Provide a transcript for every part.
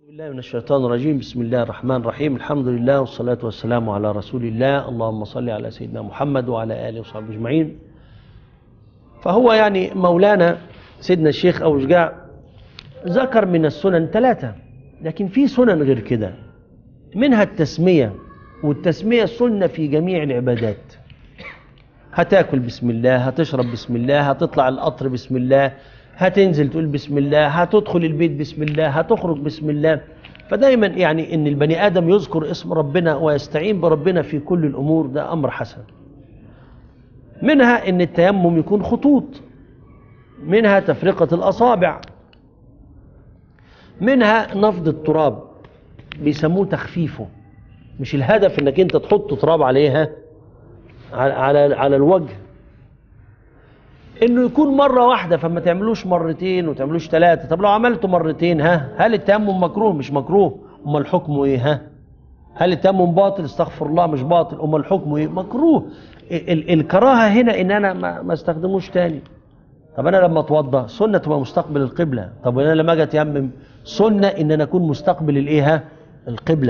بالله من الشيطان الرجيم بسم الله الرحمن الرحيم الحمد لله والصلاة والسلام على رسول الله اللهم صل على سيدنا محمد وعلى آله وصحبه أجمعين فهو يعني مولانا سيدنا الشيخ أبو شجاع ذكر من السنن ثلاثة لكن في سنن غير كده منها التسمية والتسمية سنة في جميع العبادات هتاكل بسم الله هتشرب بسم الله هتطلع القطر بسم الله هتنزل تقول بسم الله هتدخل البيت بسم الله هتخرج بسم الله فدايما يعني ان البني ادم يذكر اسم ربنا ويستعين بربنا في كل الامور ده امر حسن منها ان التيمم يكون خطوط منها تفرقة الاصابع منها نفض التراب بيسموه تخفيفه مش الهدف انك انت تحط تراب عليها على على, على الوجه انه يكون مره واحده فما تعملوش مرتين وتعملوش ثلاثه طب لو عملته مرتين ها هل التيمم مكروه مش مكروه امال الحكم ايه ها هل التيمم باطل استغفر الله مش باطل امال الحكم ايه مكروه ال- ال- الكراهه هنا ان انا ما, ما استخدموش تاني طب انا لما اتوضا سنه تبقى مستقبل القبله طب انا لما اجي اتيمم سنه ان انا اكون مستقبل الايه ها القبله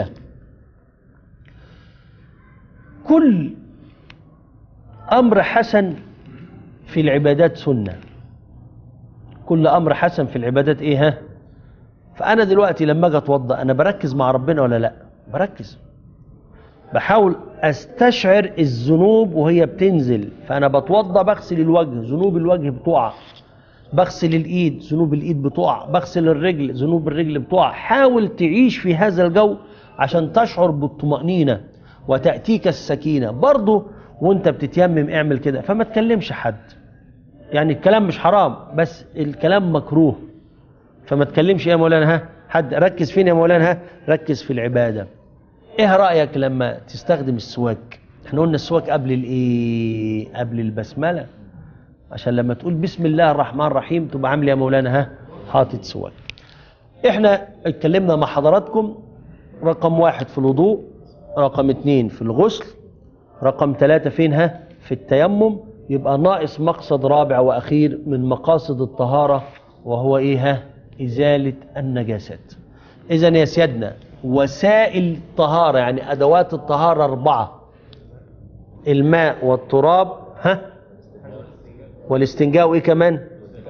كل امر حسن في العبادات سنة كل أمر حسن في العبادات إيه ها فأنا دلوقتي لما أجي أتوضأ أنا بركز مع ربنا ولا لأ بركز بحاول أستشعر الذنوب وهي بتنزل فأنا بتوضأ بغسل الوجه ذنوب الوجه بتقع بغسل الإيد ذنوب الإيد بتقع بغسل الرجل ذنوب الرجل بتقع حاول تعيش في هذا الجو عشان تشعر بالطمأنينة وتأتيك السكينة برضه وانت بتتيمم اعمل كده فما تكلمش حد يعني الكلام مش حرام بس الكلام مكروه فما تكلمش يا مولانا ها حد ركز فين يا مولانا ها ركز في العبادة ايه رأيك لما تستخدم السواك احنا قلنا السواك قبل الايه قبل البسملة عشان لما تقول بسم الله الرحمن الرحيم تبقى عامل يا مولانا ها حاطط سواك احنا اتكلمنا مع حضراتكم رقم واحد في الوضوء رقم اتنين في الغسل رقم ثلاثة فين ها في التيمم يبقى ناقص مقصد رابع وأخير من مقاصد الطهارة وهو إيه ها إزالة النجاسات إذا يا سيادنا وسائل الطهارة يعني أدوات الطهارة أربعة الماء والتراب ها والاستنجاء وإيه كمان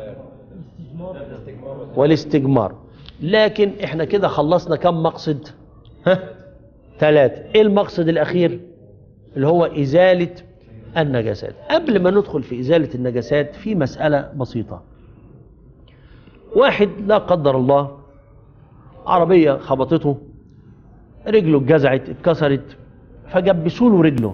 والاستجمار لكن احنا كده خلصنا كم مقصد ها ثلاثة ايه المقصد الأخير اللي هو إزالة النجاسات قبل ما ندخل في إزالة النجاسات في مسألة بسيطة واحد لا قدر الله عربية خبطته رجله اتجزعت اتكسرت فجبسوا له رجله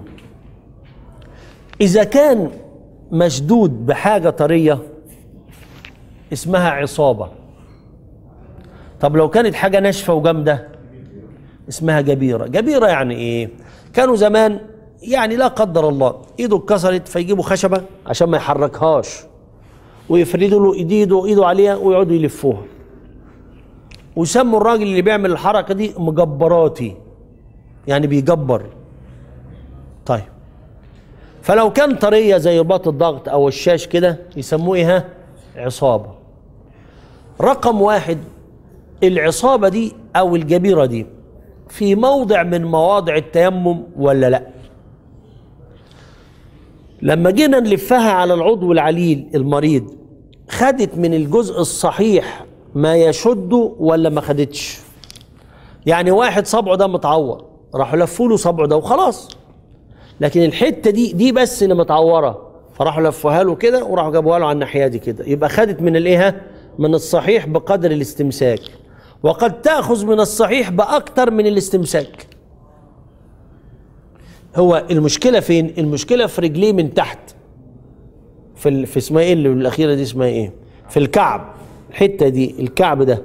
إذا كان مشدود بحاجة طرية اسمها عصابة طب لو كانت حاجة ناشفة وجامدة اسمها جبيرة جبيرة يعني ايه كانوا زمان يعني لا قدر الله ايده اتكسرت فيجيبوا خشبه عشان ما يحركهاش ويفردوا له ايده ايده عليها ويقعدوا يلفوها ويسموا الراجل اللي بيعمل الحركه دي مجبراتي يعني بيجبر طيب فلو كان طريه زي رباط الضغط او الشاش كده يسموه ايه ها عصابه رقم واحد العصابه دي او الجبيره دي في موضع من مواضع التيمم ولا لا لما جينا نلفها على العضو العليل المريض خدت من الجزء الصحيح ما يشده ولا ما خدتش يعني واحد صبعه ده متعور راحوا لفوا له صبعه ده وخلاص لكن الحته دي دي بس اللي متعوره فراحوا لفوها له كده وراحوا جابوها له على الناحيه دي كده يبقى خدت من الايه من الصحيح بقدر الاستمساك وقد تاخذ من الصحيح باكثر من الاستمساك هو المشكله فين المشكله في رجليه من تحت في ال... في اسمها ايه اللي الاخيره دي اسمها ايه في الكعب الحته دي الكعب ده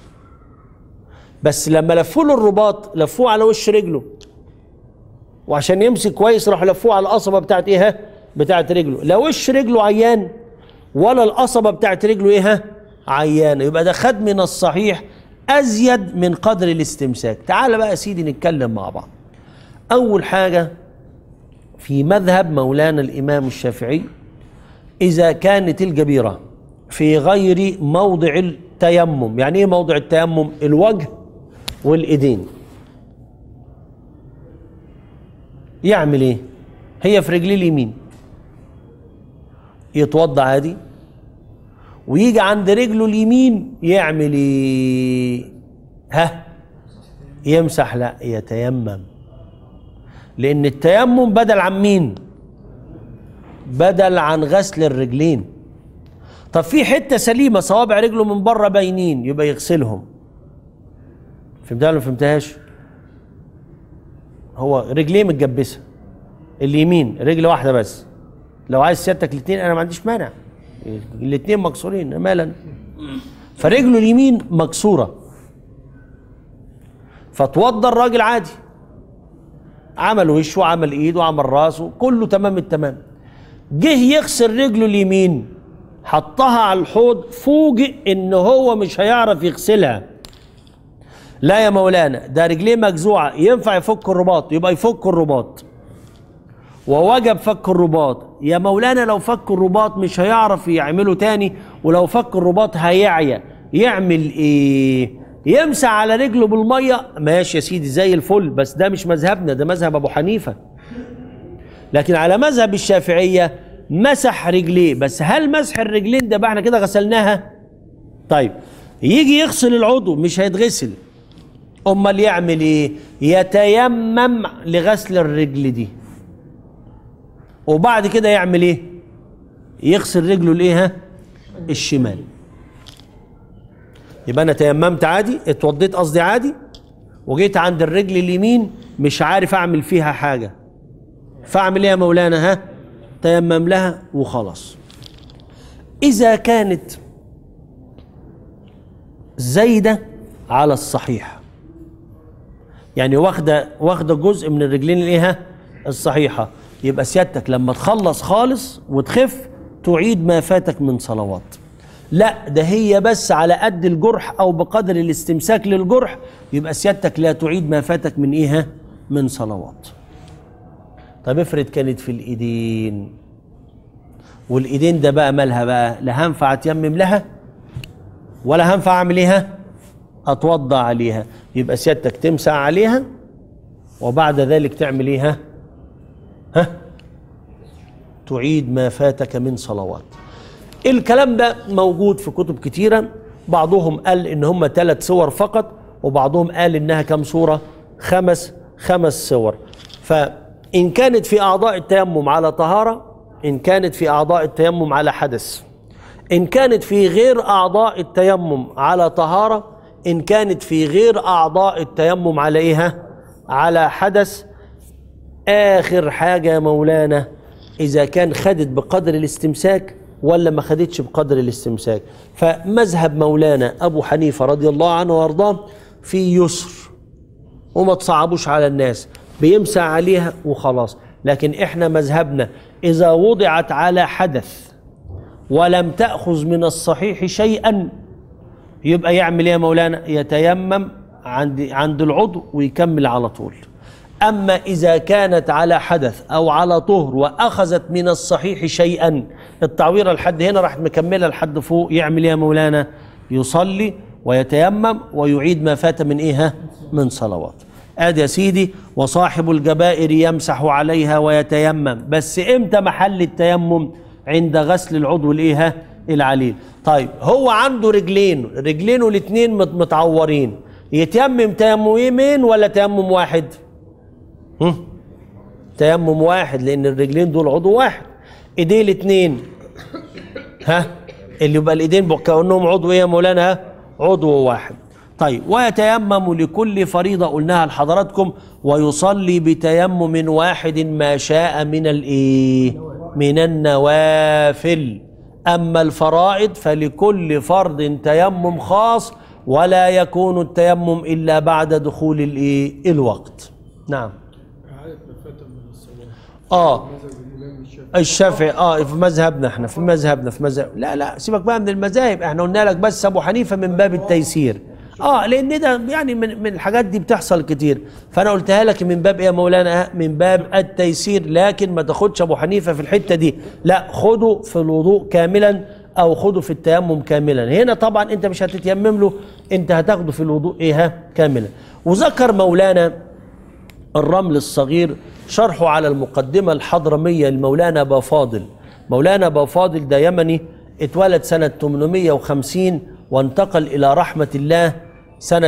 بس لما لفوا له الرباط لفوه على وش رجله وعشان يمسك كويس راحوا لفوه على القصبه بتاعت ايه ها بتاعت رجله لا وش رجله عيان ولا القصبه بتاعت رجله ايه ها عيانه يبقى ده خد من الصحيح ازيد من قدر الاستمساك تعال بقى يا سيدي نتكلم مع بعض اول حاجه في مذهب مولانا الامام الشافعي اذا كانت الجبيره في غير موضع التيمم يعني ايه موضع التيمم الوجه والايدين يعمل ايه هي في رجليه اليمين يتوضى عادي ويجي عند رجله اليمين يعمل ايه ها يمسح لا يتيمم لان التيمم بدل عن مين بدل عن غسل الرجلين طب في حته سليمه صوابع رجله من بره باينين يبقى يغسلهم فهمتها ولا ما فهمتهاش هو رجليه متجبسه اليمين رجل واحده بس لو عايز سيادتك الاثنين انا ما عنديش مانع الاثنين مكسورين مالا فرجله اليمين مكسوره فتوضى الراجل عادي عمل وشه وعمل ايده وعمل راسه كله تمام التمام جه يغسل رجله اليمين حطها على الحوض فوجئ ان هو مش هيعرف يغسلها لا يا مولانا ده رجليه مجزوعه ينفع يفك الرباط يبقى يفك الرباط ووجب فك الرباط يا مولانا لو فك الرباط مش هيعرف يعمله تاني ولو فك الرباط هيعيا يعمل ايه يمسح على رجله بالميه ماشي يا سيدي زي الفل بس ده مش مذهبنا ده مذهب ابو حنيفه لكن على مذهب الشافعيه مسح رجليه بس هل مسح الرجلين ده بقى احنا كده غسلناها طيب يجي يغسل العضو مش هيتغسل امال يعمل ايه يتيمم لغسل الرجل دي وبعد كده يعمل ايه يغسل رجله الايه ها الشمال يبقى انا تيممت عادي اتوضيت قصدي عادي وجيت عند الرجل اليمين مش عارف اعمل فيها حاجه فاعمل ايه يا مولانا ها تيمم لها وخلاص اذا كانت زايده على الصحيح يعني واخده واخده جزء من الرجلين الايه ها الصحيحه يبقى سيادتك لما تخلص خالص وتخف تعيد ما فاتك من صلوات لا ده هي بس على قد الجرح او بقدر الاستمساك للجرح يبقى سيادتك لا تعيد ما فاتك من ايه ها؟ من صلوات طب افرض كانت في الايدين والايدين ده بقى مالها بقى لا هنفع اتيمم لها ولا هنفع اعمل ايه اتوضى عليها يبقى سيادتك تمسح عليها وبعد ذلك تعمل ايه ها ها تعيد ما فاتك من صلوات الكلام ده موجود في كتب كتيرة بعضهم قال ان هم ثلاث صور فقط وبعضهم قال انها كم صورة خمس خمس صور فإن كانت في أعضاء التيمم على طهارة إن كانت في أعضاء التيمم على حدث إن كانت في غير أعضاء التيمم على طهارة إن كانت في غير أعضاء التيمم على إيه على حدث آخر حاجة يا مولانا إذا كان خدت بقدر الاستمساك ولا ما خدتش بقدر الاستمساك فمذهب مولانا أبو حنيفة رضي الله عنه وارضاه في يسر وما تصعبوش على الناس بيمسح عليها وخلاص لكن احنا مذهبنا إذا وضعت على حدث ولم تأخذ من الصحيح شيئا يبقى يعمل ايه يا مولانا يتيمم عند عند العضو ويكمل على طول أما إذا كانت على حدث أو على طهر وأخذت من الصحيح شيئا التعويرة لحد هنا راح مكملة لحد فوق يعمل إيه يا مولانا يصلي ويتيمم ويعيد ما فات من إيه من صلوات آدي يا سيدي وصاحب الجبائر يمسح عليها ويتيمم بس إمتى محل التيمم عند غسل العضو الإيه العليل طيب هو عنده رجلين رجلينه الاثنين متعورين يتيمم تيممين ولا تيمم واحد هم؟ تيمم واحد لان الرجلين دول عضو واحد ايديه الاثنين ها اللي يبقى الايدين كانهم عضو ايه يا مولانا عضو واحد طيب ويتيمم لكل فريضه قلناها لحضراتكم ويصلي بتيمم واحد ما شاء من الايه من النوافل اما الفرائض فلكل فرض تيمم خاص ولا يكون التيمم الا بعد دخول الايه الوقت نعم اه الشافعي اه في مذهبنا احنا في مذهبنا في مذهب لا لا سيبك بقى من المذاهب احنا قلنا لك بس ابو حنيفه من باب التيسير اه لان ده يعني من من الحاجات دي بتحصل كتير فانا قلتها لك من باب ايه يا مولانا من باب التيسير لكن ما تاخدش ابو حنيفه في الحته دي لا خده في الوضوء كاملا او خده في التيمم كاملا هنا طبعا انت مش هتتيمم له انت هتاخده في الوضوء ايه ها كاملا وذكر مولانا الرمل الصغير شرحه على المقدمة الحضرمية لمولانا أبا فاضل مولانا أبا فاضل ده يمني اتولد سنة 850 وانتقل إلى رحمة الله سنة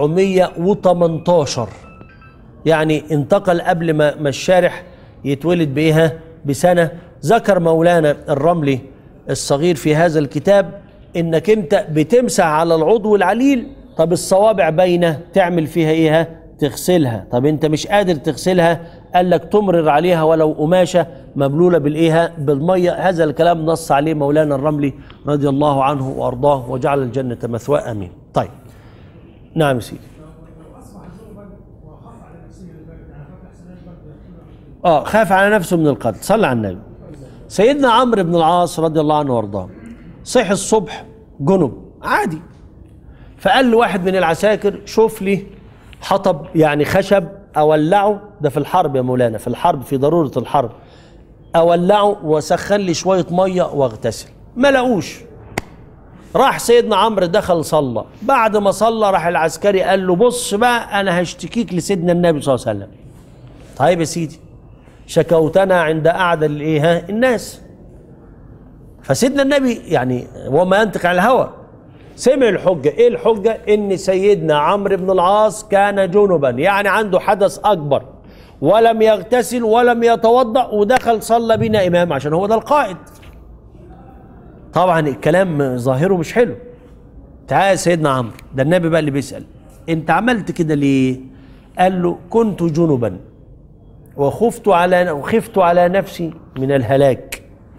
918 يعني انتقل قبل ما ما الشارح يتولد بإيها بسنة ذكر مولانا الرملي الصغير في هذا الكتاب انك انت بتمسح على العضو العليل طب الصوابع باينه تعمل فيها ايه تغسلها طب انت مش قادر تغسلها قال لك تمرر عليها ولو قماشه مبلوله بالايه بالميه هذا الكلام نص عليه مولانا الرملي رضي الله عنه وارضاه وجعل الجنه مثواه امين طيب نعم يا سيدي اه خاف على نفسه من القتل صلى على النبي سيدنا عمرو بن العاص رضي الله عنه وارضاه صحي الصبح جنب عادي فقال له واحد من العساكر شوف لي حطب يعني خشب اولعه ده في الحرب يا مولانا في الحرب في ضروره الحرب اولعه وسخن لي شويه ميه واغتسل ما لقوش راح سيدنا عمرو دخل صلى بعد ما صلى راح العسكري قال له بص بقى انا هشتكيك لسيدنا النبي صلى الله عليه وسلم طيب يا سيدي شكوتنا عند اعدى الايه ها؟ الناس فسيدنا النبي يعني وما ينطق عن الهوى سمع الحجه ايه الحجه ان سيدنا عمرو بن العاص كان جنبا يعني عنده حدث اكبر ولم يغتسل ولم يتوضا ودخل صلى بنا امام عشان هو ده القائد طبعا الكلام ظاهره مش حلو تعال يا سيدنا عمرو ده النبي بقى اللي بيسال انت عملت كده ليه قال له كنت جنبا وخفت على وخفت على نفسي من الهلاك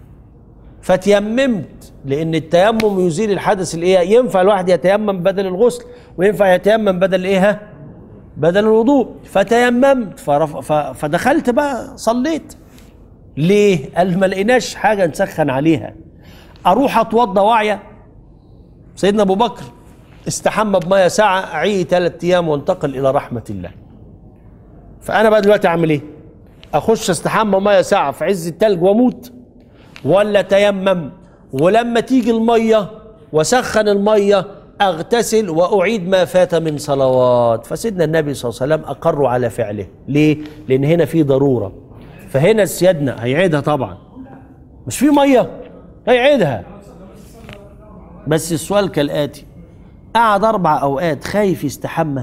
فتيممت لان التيمم يزيل الحدث الايه ينفع الواحد يتيمم بدل الغسل وينفع يتيمم بدل ايه ها؟ بدل الوضوء فتيممت فرف... ف... فدخلت بقى صليت ليه قال ما لقيناش حاجه نسخن عليها اروح اتوضى واعيه سيدنا ابو بكر استحمى بميه ساعه اعيه ثلاث ايام وانتقل الى رحمه الله فانا بقى دلوقتي اعمل ايه اخش استحمى ميه ساعه في عز التلج واموت ولا تيمم ولما تيجي الميه وسخن الميه اغتسل واعيد ما فات من صلوات فسيدنا النبي صلى الله عليه وسلم اقروا على فعله ليه لان هنا في ضروره فهنا سيادنا هيعيدها طبعا مش في ميه هيعيدها بس السؤال كالاتي قعد اربع اوقات خايف يستحمى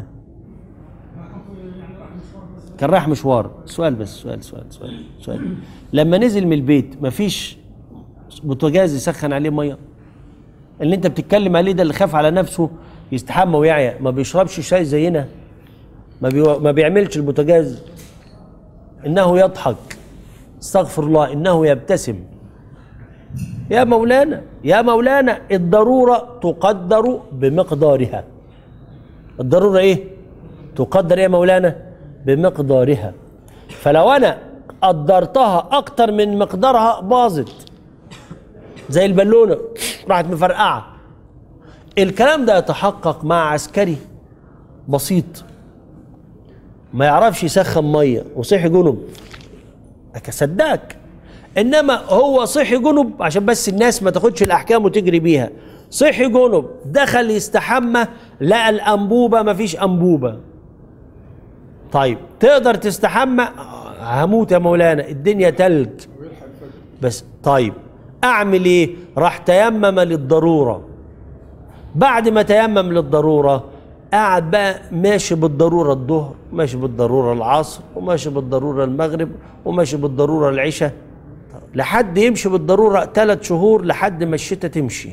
كان رايح مشوار سؤال بس سؤال سؤال سؤال سؤال لما نزل من البيت مفيش بوتاجاز يسخن عليه ميه اللي انت بتتكلم عليه ده اللي خاف على نفسه يستحمى ويعيا ما بيشربش شاي زينا ما, بي... ما بيعملش البوتاجاز انه يضحك استغفر الله انه يبتسم يا مولانا يا مولانا الضروره تقدر بمقدارها الضروره ايه تقدر يا مولانا بمقدارها فلو انا قدرتها اكتر من مقدارها باظت زي البالونه راحت مفرقعه الكلام ده يتحقق مع عسكري بسيط ما يعرفش يسخن ميه وصحي جنب اصدقك انما هو صحي جنب عشان بس الناس ما تاخدش الاحكام وتجري بيها صحي جنب دخل يستحمى لقى الانبوبه ما فيش انبوبه طيب تقدر تستحمى هموت يا مولانا الدنيا تلج بس طيب اعمل ايه راح تيمم للضروره بعد ما تيمم للضروره قعد بقى ماشي بالضروره الظهر ماشي بالضروره العصر وماشي بالضروره المغرب وماشي بالضروره العشاء لحد يمشي بالضروره ثلاث شهور لحد ما الشتاء تمشي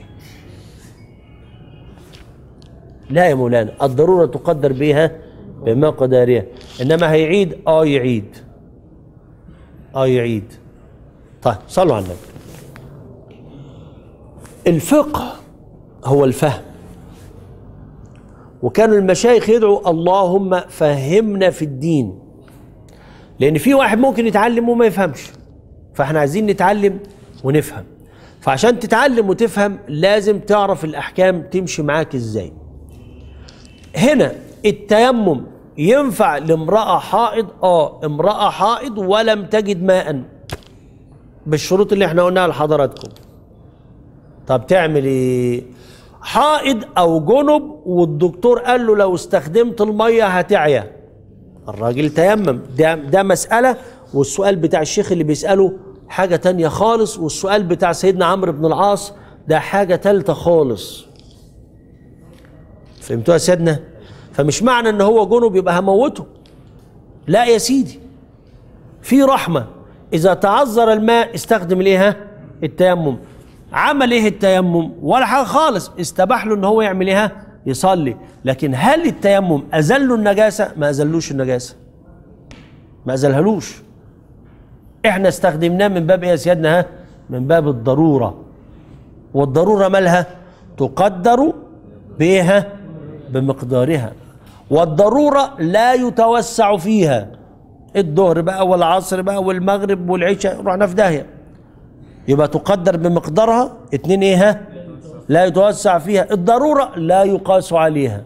لا يا مولانا الضروره تقدر بها بمقدارها انما هيعيد اه يعيد اه يعيد طيب صلوا على النبي الفقه هو الفهم وكانوا المشايخ يدعوا اللهم فهمنا في الدين لان في واحد ممكن يتعلم وما يفهمش فاحنا عايزين نتعلم ونفهم فعشان تتعلم وتفهم لازم تعرف الاحكام تمشي معاك ازاي هنا التيمم ينفع لامرأة حائض اه امرأة حائض ولم تجد ماء بالشروط اللي احنا قلناها لحضراتكم طب تعمل ايه حائض او جنب والدكتور قال له لو استخدمت الميه هتعيا الراجل تيمم ده ده مساله والسؤال بتاع الشيخ اللي بيساله حاجه تانية خالص والسؤال بتاع سيدنا عمرو بن العاص ده حاجه تالتة خالص فهمتوها يا سيدنا فمش معنى ان هو جنب يبقى هموته لا يا سيدي في رحمه اذا تعذر الماء استخدم الايه ها؟ التيمم عمل ايه التيمم ولا حاجه خالص استباح له ان هو يعمل ايه ها؟ يصلي لكن هل التيمم ازل له النجاسه ما ازلوش النجاسه ما ازلهالوش احنا استخدمناه من باب ايه يا سيادنا ها من باب الضروره والضروره مالها تقدر بها بمقدارها والضروره لا يتوسع فيها الظهر بقى والعصر بقى والمغرب والعشاء رحنا في داهيه يبقى تقدر بمقدارها اتنين ايه ها لا يتوسع فيها الضروره لا يقاس عليها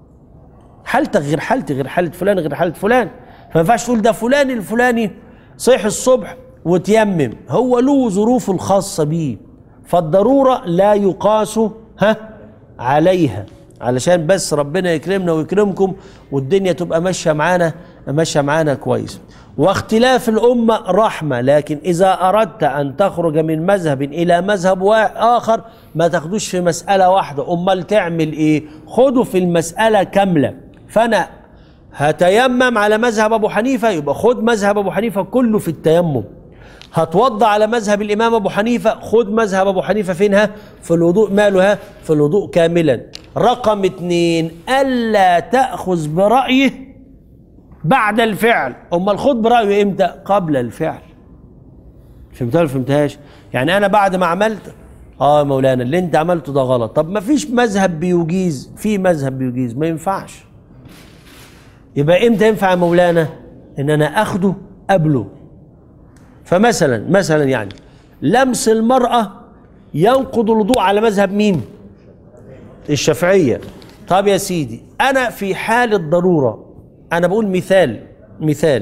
حالتك غير حالتي غير حاله فلان غير حاله فلان فما ينفعش تقول ده فلان الفلاني صيح الصبح وتيمم هو له ظروفه الخاصه بيه فالضروره لا يقاس ها عليها علشان بس ربنا يكرمنا ويكرمكم والدنيا تبقى ماشيه معانا ماشيه معانا كويس واختلاف الامه رحمه لكن اذا اردت ان تخرج من مذهب الى مذهب وا- اخر ما تاخدوش في مساله واحده امال تعمل ايه خدوا في المساله كامله فانا هتيمم على مذهب ابو حنيفه يبقى خد مذهب ابو حنيفه كله في التيمم هتوضى على مذهب الامام ابو حنيفه خد مذهب ابو حنيفه فينها في الوضوء مالها في الوضوء كاملا رقم اتنين الا تاخذ برايه بعد الفعل امال خد برايه امتى قبل الفعل فهمتها ولا فهمتهاش يعني انا بعد ما عملت اه يا مولانا اللي انت عملته ده غلط طب ما فيش مذهب بيجيز في مذهب بيجيز ما ينفعش يبقى امتى ينفع يا مولانا ان انا اخده قبله فمثلا مثلا يعني لمس المرأة ينقض الوضوء على مذهب مين الشافعية طب يا سيدي أنا في حالة ضرورة أنا بقول مثال مثال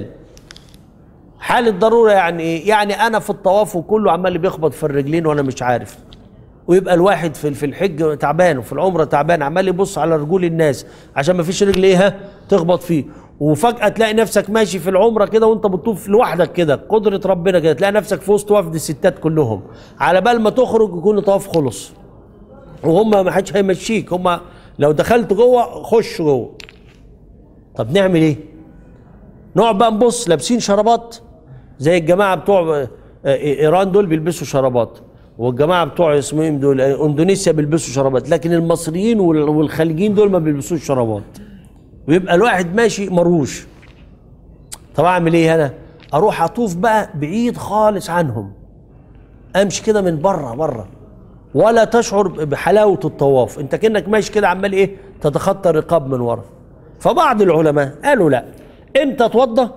حالة ضرورة يعني إيه؟ يعني أنا في الطواف وكله عمال بيخبط في الرجلين وأنا مش عارف ويبقى الواحد في في الحج تعبان وفي العمره تعبان عمال يبص على رجول الناس عشان ما فيش رجل ايه ها؟ تخبط فيه وفجاه تلاقي نفسك ماشي في العمره كده وانت بتطوف لوحدك كده قدره ربنا كده تلاقي نفسك في وسط وفد الستات كلهم على بال ما تخرج يكون الطواف خلص وهم ما حدش هيمشيك هم لو دخلت جوه خش جوه طب نعمل ايه؟ نقعد بقى نبص لابسين شرابات زي الجماعه بتوع آه، آه، ايران دول بيلبسوا شرابات والجماعه بتوع اسمهم دول آه، اندونيسيا بيلبسوا شرابات لكن المصريين وال- والخليجيين دول ما بيلبسوش شرابات ويبقى الواحد ماشي مروش طب اعمل ايه انا اروح اطوف بقى بعيد خالص عنهم امشي كده من بره بره ولا تشعر بحلاوه الطواف انت كانك ماشي كده عمال ايه تتخطى الرقاب من ورا فبعض العلماء قالوا لا انت توضى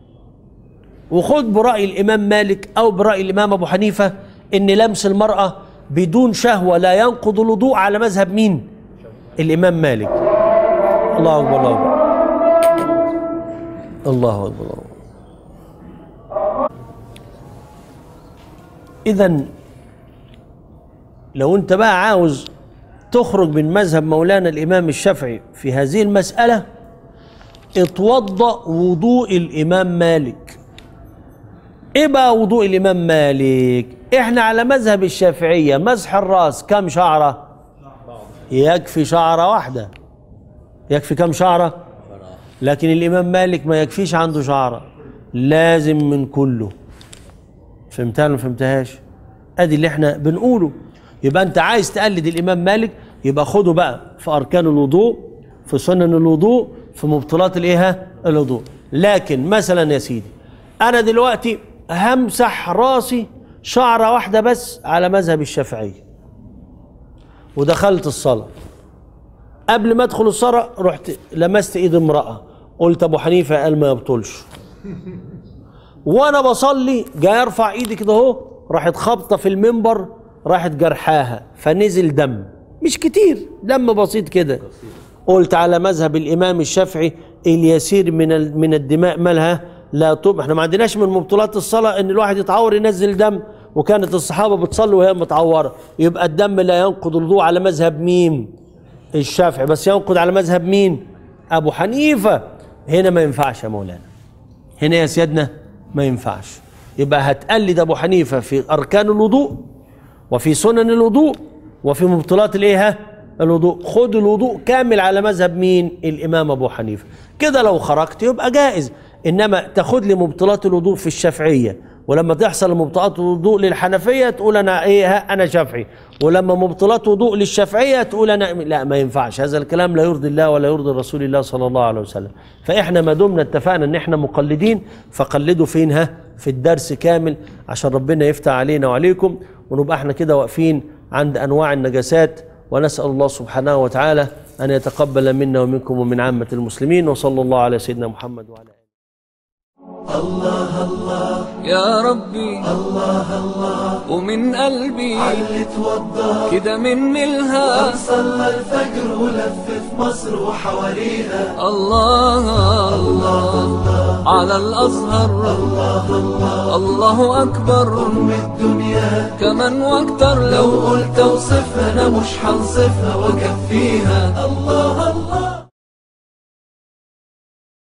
وخد برأي الإمام مالك أو برأي الإمام أبو حنيفة إن لمس المرأة بدون شهوة لا ينقض الوضوء على مذهب مين؟ الإمام مالك الله أكبر الله أكبر الله أكبر الله إذا لو أنت بقى عاوز تخرج من مذهب مولانا الإمام الشافعي في هذه المسألة اتوضأ وضوء الإمام مالك ايه بقى وضوء الامام مالك احنا على مذهب الشافعيه مسح الراس كم شعره يكفي شعره واحده يكفي كم شعره لكن الامام مالك ما يكفيش عنده شعره لازم من كله فهمتها ولا ما فهمتهاش ادي اللي احنا بنقوله يبقى انت عايز تقلد الامام مالك يبقى خده بقى في اركان الوضوء في سنن الوضوء في مبطلات الايه ها؟ الوضوء لكن مثلا يا سيدي انا دلوقتي همسح راسي شعره واحده بس على مذهب الشافعيه ودخلت الصلاه قبل ما ادخل الصلاه رحت لمست ايد امراه قلت ابو حنيفه قال ما يبطلش وانا بصلي جاي ارفع ايدي كده اهو راحت خابطه في المنبر راحت جرحاها فنزل دم مش كتير دم بسيط كده قلت على مذهب الامام الشافعي اليسير من ال- من الدماء مالها لا تب احنا ما عندناش من مبطلات الصلاه ان الواحد يتعور ينزل دم وكانت الصحابة بتصلي وهي متعورة يبقى الدم لا ينقض الوضوء على مذهب مين الشافعي بس ينقض على مذهب مين أبو حنيفة هنا ما ينفعش يا مولانا هنا يا سيادنا ما ينفعش يبقى هتقلد أبو حنيفة في أركان الوضوء وفي سنن الوضوء وفي مبطلات الايه ها؟ الوضوء خد الوضوء كامل على مذهب مين الامام ابو حنيفه كده لو خرجت يبقى جائز انما تاخد لي مبطلات الوضوء في الشافعيه ولما تحصل مبطلات الوضوء للحنفيه تقول انا ايه ها انا شافعي ولما مبطلات وضوء للشافعيه تقول انا لا ما ينفعش هذا الكلام لا يرضي الله ولا يرضي رسول الله صلى الله عليه وسلم فاحنا ما دمنا اتفقنا ان احنا مقلدين فقلدوا فين ها في الدرس كامل عشان ربنا يفتح علينا وعليكم ونبقى احنا كده واقفين عند انواع النجاسات ونسال الله سبحانه وتعالى ان يتقبل منا ومنكم ومن عامه المسلمين وصلى الله على سيدنا محمد وعلى اله يا ربي الله الله ومن قلبي علي توضى كده من الها صلى الفجر ولف في مصر وحواليها الله الله على الأزهر الله أكبر أم الدنيا كمان واكتر لو لو قلت اوصفها انا مش هنصفها واكفيها الله الله